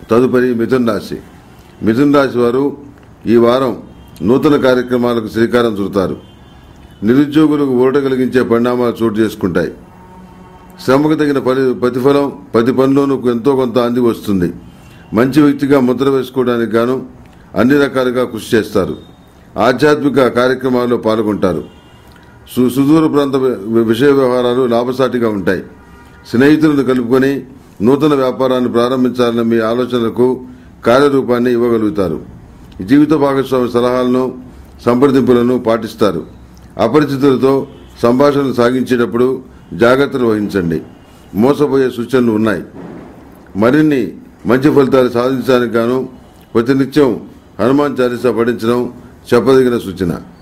తదుపరి మిథున్ రాశి మిథున్ రాశి వారు ఈ వారం నూతన కార్యక్రమాలకు శ్రీకారం చుడతారు నిరుద్యోగులకు ఊరట కలిగించే పరిణామాలు చోటు చేసుకుంటాయి శ్రమకు తగిన పరి ప్రతిఫలం ప్రతి పనిలోనూ ఎంతో కొంత అంది వస్తుంది మంచి వ్యక్తిగా ముద్ర వేసుకోవడానికి గాను అన్ని రకాలుగా కృషి చేస్తారు ఆధ్యాత్మిక కార్యక్రమాల్లో పాల్గొంటారు సు- సుదూర ప్రాంత వి- విషయ వ్యవహారాలు లాభసాటిగా ఉంటాయి స్నేహితులను కలుపుకొని నూతన వ్యాపారాన్ని ప్రారంభించాలన్న మీ ఆలోచనలకు కార్యరూపాన్ని ఇవ్వగలుగుతారు జీవిత భాగస్వామి సలహాలను సంప్రదింపులను పాటిస్తారు అపరిచితులతో సంభాషణలు సాగించేటప్పుడు జాగ్రత్తలు వహించండి మోసపోయే సూచనలు ఉన్నాయి మరిన్ని మంచి ఫలితాలు సాధించడానికి గాను ప్రతినిత్యం హనుమాన్ చాలీసా పఠించడం చెప్పదగిన సూచన